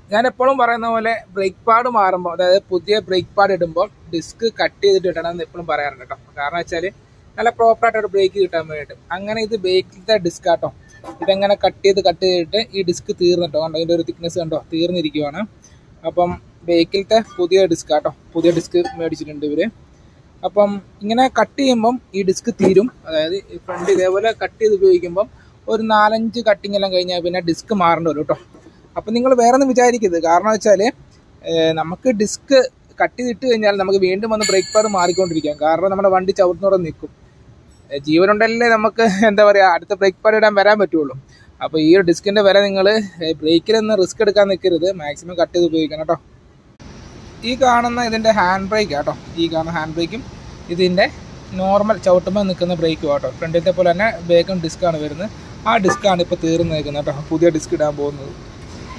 ഞാൻ എപ്പോഴും പറയുന്ന പോലെ ബ്രേക്ക് പാഡ് മാറുമ്പോൾ അതായത് പുതിയ ബ്രേക്ക് പാഡ് ഇടുമ്പോൾ ഡിസ്ക് കട്ട് ചെയ്തിട്ട് ഇടണം എന്ന് എപ്പോഴും പറയാറുണ്ട് കേട്ടോ കാരണം വെച്ചാൽ നല്ല പ്രോപ്പറായിട്ട് ഒരു ബ്രേക്ക് കിട്ടാൻ വേണ്ടിയിട്ട് അങ്ങനെ ഇത് ബേക്കിലത്തെ ഡിസ്ക് ആട്ടോ ഇതെങ്ങനെ കട്ട് ചെയ്ത് കട്ട് ചെയ്തിട്ട് ഈ ഡിസ്ക് തീർന്നിട്ടോ കണ്ടോ ഇതിൻ്റെ ഒരു തിക്നെസ് കണ്ടോ തീർന്നിരിക്കുവാണ് അപ്പം ബേക്കിലത്തെ പുതിയ ഡിസ്ക് ആട്ടോ പുതിയ ഡിസ്ക് മേടിച്ചിട്ടുണ്ട് ഇവര് അപ്പം ഇങ്ങനെ കട്ട് ചെയ്യുമ്പം ഈ ഡിസ്ക് തീരും അതായത് ഈ ഫ്രണ്ട് ഇതേപോലെ കട്ട് ചെയ്ത് ഉപയോഗിക്കുമ്പം ഒരു നാലഞ്ച് കട്ടിങ് എല്ലാം കഴിഞ്ഞാൽ പിന്നെ ഡിസ്ക് മാറേണ്ടി വരും കേട്ടോ അപ്പം നിങ്ങൾ വേറെ ഒന്നും വിചാരിക്കരുത് കാരണം വെച്ചാൽ നമുക്ക് ഡിസ്ക് കട്ട് ചെയ്തിട്ട് കഴിഞ്ഞാൽ നമുക്ക് വീണ്ടും വന്ന് ബ്രേക്ക് പാഡ് മാറിക്കൊണ്ടിരിക്കാം കാരണം നമ്മുടെ വണ്ടി ചവിട്ടുന്നോടെ നിൽക്കും ഏഹ് ജീവനുണ്ടല്ലേ നമുക്ക് എന്താ പറയുക അടുത്ത ബ്രേക്ക് പാഡ് ഇടാൻ വരാൻ പറ്റുള്ളൂ അപ്പോൾ ഈ ഒരു ഡിസ്കിൻ്റെ വില നിങ്ങൾ ബ്രേക്കിലൊന്നും റിസ്ക് എടുക്കാൻ നിൽക്കരുത് മാക്സിമം കട്ട് ചെയ്ത് ഉപയോഗിക്കണം കേട്ടോ ഈ കാണുന്ന ഇതിൻ്റെ ഹാൻഡ് ബ്രേക്ക് കേട്ടോ ഈ കാണുന്ന ഹാൻഡ് ബ്രേക്കും ഇതിൻ്റെ നോർമൽ ചവിട്ടുമ്പോൾ നിൽക്കുന്ന ബ്രേക്കും കേട്ടോ ഫ്രണ്ടിലത്തെ പോലെ തന്നെ ബേക്കും ഡിസ്ക്കാണ് വരുന്നത് ആ ഡിസ്ക്കാണ് ഇപ്പോൾ തീർന്ന് നിൽക്കുന്നത് കേട്ടോ പുതിയ ഡിസ്ക് ഇടാൻ പോകുന്നത്